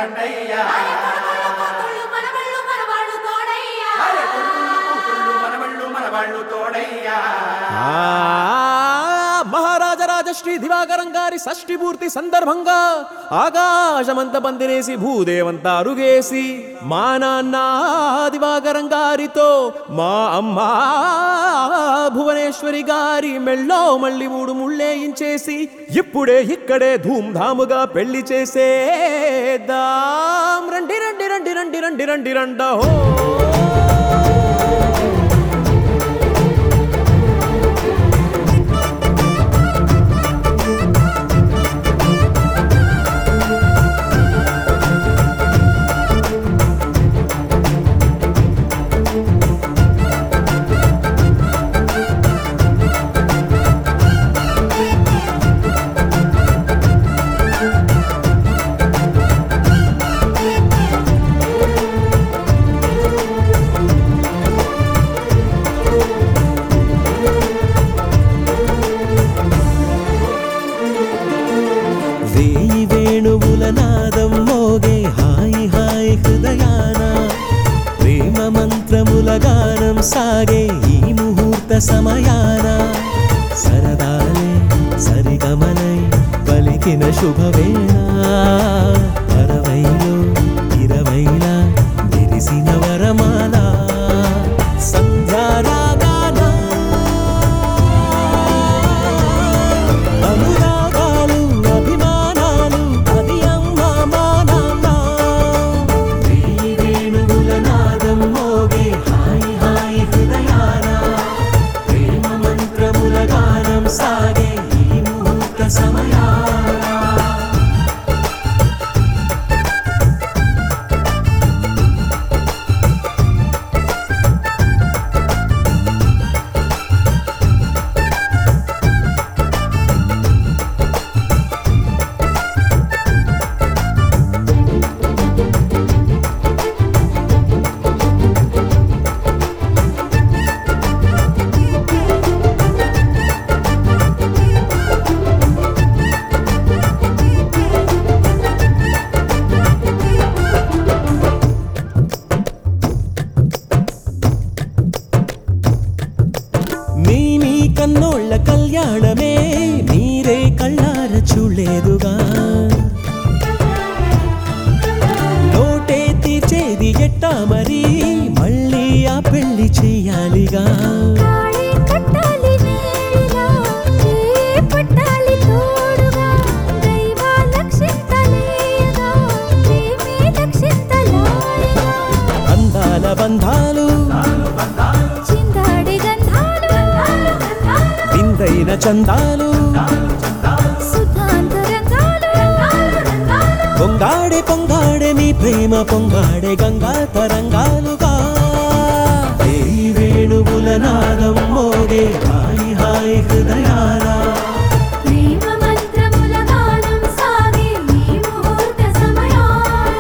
రండయ్యా కొడుకులు మనవళ్ళు మనవాళ్ళు తోడయ్యా అరే కొడుకులు కూతుళ్ళు మనవళ్ళు మనవాళ్ళు తోడయ్యా ఆ మహారాజరాజ శ్రీ దివాకరం గారి షష్ఠి పూర్తి సందర్భంగా ఆకాశమంత పందిరేసి భూదేవంతా అరుగేసి మా నాన్న దివాకరం గారితో మా అమ్మ భువనేశ్వరి గారి మెళ్ళో మళ్ళీ మూడు ముళ్ళేయించేసి ఇప్పుడే ఇక్కడే ధూమ్ధాముగా పెళ్లి చేసేద్దాం రండి రండి రండి రండి రండి రండి రండో వేయి వేణువుల నాదం మోగే హాయి హాయి హృదయాన ప్రేమ మంత్రముల గానం సాగే ఈ ముహూర్త సమయాన సరదాలే సరిగమలై పలికిన శుభవేళ అరవైలో ఇరవైలా విరిసిన వరమాల సంధ్యారాగాన అనురాగాలు అభిమానాలు అది అమ్మ మా నాన్న వేయి వేణువుల నాదం మోగే హాయి హాయి హృదయాన ప్రేమ మంత్రముల గానం సాగే ఈ ముహూర్త సమయాన మీ మీ కన్నోళ్ళ కళ్యాణమే మీరే కళ్ళార చూడలేదుగా లోటే తీర్చేది ఎట్టా మరి మళ్ళీ ఆ పెళ్లి చెయ్యాలిగా తాళి కట్టాలి నేరుగా ఏ పట్టాలి తోడుగా దైవ లక్షింతలేయగా ప్రేమే లక్షింతలాయగా అందాల బంధాలు చిందాడి గంధాలు విందైన చందాలు సుధాంతరంగాలు పొంగాడే పొంగాడే మీ ప్రేమ పొంగాడే గంగా తరంగాలుగా వేయి వేణువుల నాదం మోగే హాయి హాయి హృదయాల ప్రేమ మంత్రముల గానం సాగే ఈ ముహూర్త సమయాన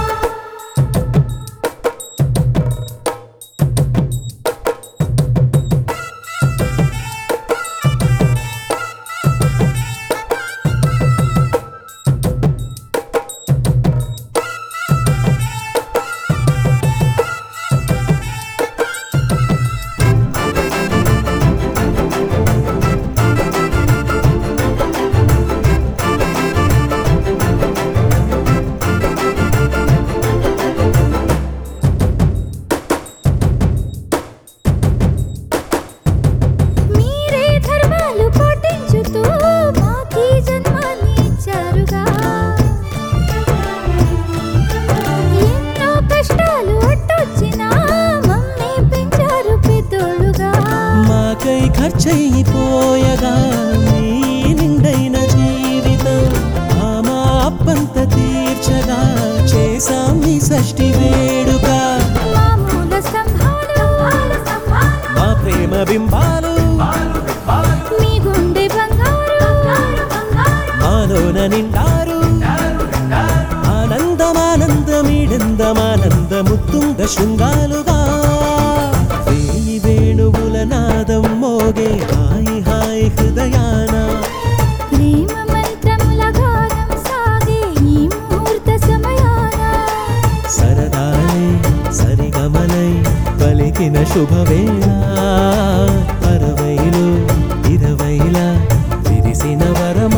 మీరే ధర్మాలు పాటించుతూ మాకీ జన్మాన్ని ఇచ్చారుగా ఎన్నో కష్టాలు అట్టొచ్చినా మమ్మీ పెంచారు పెద్దోళ్ళుగా మాకై ఖర్చయిపోయగా నీ నిండైన జీవితం ఆ మా అప్పంత తీర్చగా చేశాం నీ షష్ఠి వేడుక మామూల స్తంభాలు మా ప్రేమ బింబాలు మీ గుండె బంగారు మాలోన నిండారు ఆనందమానందమీడందమానంద ముత్తుంగ శృంగాలుగా వేయి వేణువుల నాదం మోగే హాయి హాయి హృదయాన ప్రేమ మంత్రముల గానం సాగే ఈ ముహూర్త సమయాన తెలిసిన వరమా